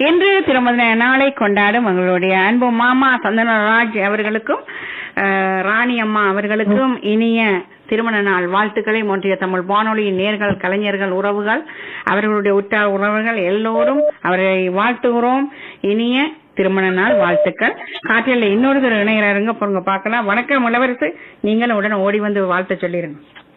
இன்று திருமண நாளை கொண்டாடும் எங்களுடைய அன்பு மாமா சந்தனராஜ் அவர்களுக்கும் அஹ், ராணி அம்மா அவர்களுக்கும் இனிய திருமண நாள் வாழ்த்துக்களை ஒன்றிய தமிழ் வானொலியின் நேர்கள் கலைஞர்கள் உறவுகள் அவர்களுடைய உற்றார் உறவுகள் எல்லோரும் அவரை வாழ்த்துகிறோம் இனிய திருமண நாள் வாழ்த்துக்கள் காற்றில் இன்னொருத்தர் இணைகிறாருங்க பொருங்க பார்க்கலாம் வணக்கம் இளவரசு நீங்களும் உடனே ஓடி வந்து வாழ்த்த சொல்லிருங்க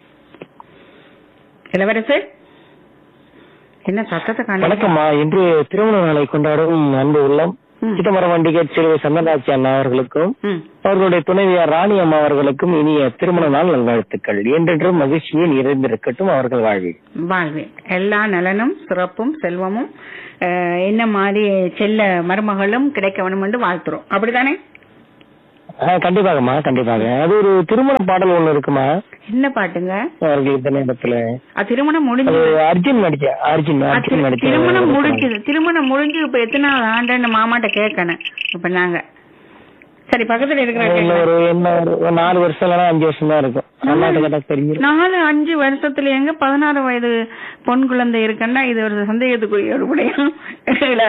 இளவரசு என்ன சத்தத்தை காண வணக்கம்மா இன்று திருமண நாளை கொண்டாடும் அன்பு உள்ளம் ம். சிதம்பரம் வண்டிகேட் சிறுவை சந்தனாட்சி அண்ணா அவர்களுக்கும் ம் அவர்களுடைய துணைவியார் ராணி அம்மா அவர்களுக்கும் இனிய திருமண நாள் நல்வாழ்த்துக்கள் என்றென்றும் மகிழ்ச்சியில் நிறைந்திருக்கட்டும் அவர்கள் வாழ்வில் வாழ்வேன் எல்லா நலனும் சிறப்பும் செல்வமும் அஹ், என்ன மாதிரி செல்ல மருமகளும் கிடைக்க வேணும் என்று வாழ்த்துறோம் அப்படிதானே ஆ, கண்டிப்பாகம்மா கண்டிப்பாக அது ஒரு திருமண பாடல் ஒண்ணு இருக்குமா என்ன பாட்டுங்க அவர்கள் இந்த நேரத்துல அது திருமணம் அது முடிஞ்சு அர்ஜுன் நடிச்ச அர்ஜுன் அது அர்ஜுன் நடிச்ச திருமணம் ஒரு முடிஞ்சது திருமணம் முடிஞ்சு இப்ப எத்தனாவது ஆண்டுன்னு மாமாட்ட கேட்கணும் இப்ப நாங்க சரி பக்கத்துல இருக்கிற இன்னும் கேட்கலாம். ஒரு என்ன ஒரு ஒரு நாலு வருஷம் இல்லைன்னா அஞ்சு வருஷம் தான் இருக்கும் அண்ணாட்ட கேட்டா தெரிஞ்சிடும் நாலு அஞ்சு வருஷத்துல எங்க பதினாறு வயது பொன் குழந்தை இருக்குன்னா இது ஒரு சந்தேகத்துக்குரிய ஒரு விடயம் இல்ல.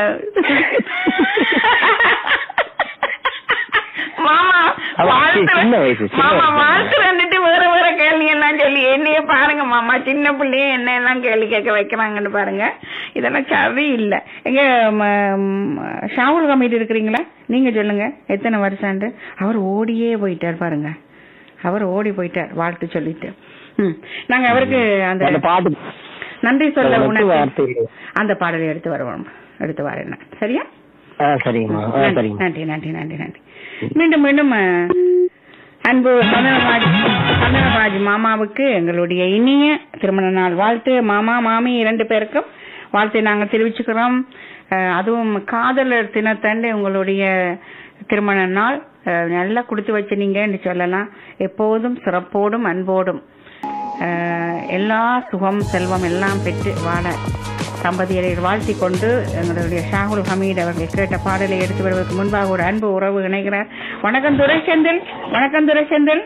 மாமா அவ வாழ்த்துறேன். சின்ன வயசு, சின்ன மாமா வயசு. வாழ்த்துறேன்னுட்டு வேற வேற கேள்வி எல்லாம் சொல்லி என்னைய பாருங்க மாமா சின்ன பிள்ளைய என்ன எல்லாம் கேள்வி கேட்க வைக்கிறாங்கன்னு பாருங்க இதெல்லாம் சரி இல்ல எங்க ம, ம், ஷாவுல் கமிட்டி இருக்கிறீங்களா நீங்க சொல்லுங்க எத்தனை வருஷாண்டு அவர் ஓடியே போயிட்டார் பாருங்க அவர் ஓடி போயிட்டார் வாழ்த்து சொல்லிட்டு ம். நாங்க அவருக்கு அந்த அந்த பாட்டு நன்றி சொல்ல அது மட்டும் உணர்வு வார்த்தை இல்லை. அந்த பாடலை எடுத்து வருவோம் எடுத்து வரேன் நான். சரியா ஆ சரிங்கம்மா ஆ நன்றி சரிங்கம்மா நன்றி நன்றி நன்றி நன்றி மீண்டும் மீண்டும் அஹ், அன்பு சந்தனராஜ் சந்தனராஜ் மாமாவுக்கு எங்களுடைய இனிய திருமண நாள் வாழ்த்து மாமா மாமி இரண்டு பேருக்கும் வாழ்த்தை நாங்கள் தெரிவிச்சுக்கிறோம் அஹ், அதுவும் காதலர் தினத்தண்டு உங்களுடைய திருமண நாள் அஹ், நல்லா கொடுத்து வச்சினீங்கன்னு சொல்லலாம் எப்போதும் சிறப்போடும் அன்போடும் அஹ், எல்லா சுகம் செல்வம் எல்லாம் பெற்று வாழ தம்பதியரை வாழ்த்திக் கொண்டு எங்களுடைய ஷாகுல் ஹமீத் அவர்கள் கேட்ட பாடலை எடுத்து வருவதற்கு முன்பாக ஒரு அன்பு உறவு இணைகிறார் வணக்கம் துரைச்செந்தில் வணக்கம் துரைச்செந்தில்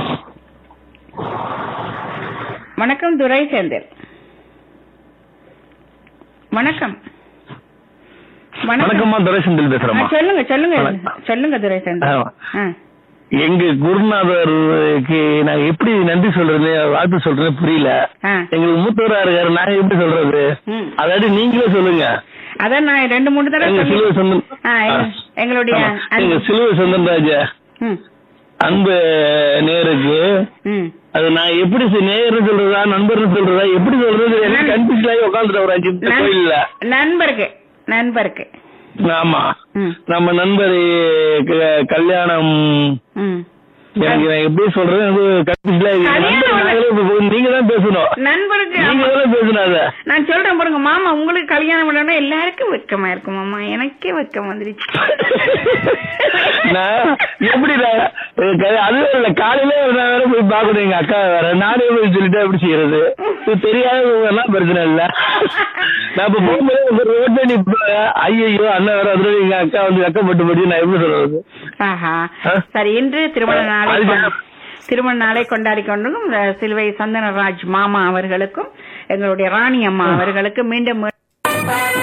வணக்கம் துரைச்செந்தில் வணக்கம் வணக்கம் வணக்கம்மா துரைசந்தில் ஆ, பேசுறேம்மா சொல்லுங்க சொல்லுங்க வணக்கம். சொல்லுங்க துரைச்செந்தில் ஆ. ஆ. எங்க குருநாதருக்கு நாங்க எப்படி நன்றி சொல்றது வாழ்த்து சொல்றது புரியல ஆ. எங்களுக்கு மூத்தவரா இருக்காரு நாங்க எப்படி சொல்றது ம். அதாவது நீங்களே சொல்லுங்க அதான் நான் ரெண்டு மூணு தடவை எங்க சொல்லி சிலுவை சந்தன் ஆ, எங்க- எங்களுடைய ஆமா. அன்பு- எங்க சிலுவை சந்தன்ராஜ ம் அன்பு நேருக்கு ம் அது நான் எப்படி சொ- நேயர்னு சொல்றதா நண்பர்னு சொல்றதா எப்படி சொல்றது எனக்கு நன்- கன்ஃபியூஸ் ஆகி உட்காந்துட்டு ஒரு அஞ்சு நிமிஷம் நன்- கோயில்ல நண்பருக்கு நண்பருக்கு ஆமா ம் நம்ம நண்பர் க- கல்யாணம் ம் எனக்கு நான் எப்படி சொல்றது எனக்கு கன்ஃபியூஸ்ல கல்யாணம் நீங்க தான் பேசணும் நண்பருக்கு நீங்க ஆமா. தான் பேசணும் அத நான் சொல்றேன் பாருங்க மாமா உங்களுக்கு கல்யாணம் பண்ணா எல்லாருக்கும் வெக்கமா இருக்கும் மாமா எனக்கே வெக்கம் வந்துருச்சு நான் எப்படி நான் க- அதுவே இல்ல காலையில நான் வேற போய் பாக்கணும் எங்க அக்கா வேற நானே போய் சொல்லிட்டு எப்படி செய்யறது இது தெரியாதவங்க எல்லாம் பிரச்சனை இல்ல நான் இப்ப போகும்போது ஒரு ரோட்ல நிப்ப ஐயோ அண்ணன் வேற அதுல எங்க அக்கா வந்து வெக்கப்பட்டு போட்டு நான் எப்படி சொல்றது ஆஹா ஆ? சரி இன்று திருமண நாளை அது கொண்ட- திருமண நாளை கொண்டாடி கொண்டும் அஹ், சிலுவை சந்தனராஜ் மாமா அவர்களுக்கும் எங்களுடைய ராணி அம்மா அவர்களுக்கும் மீண்டும்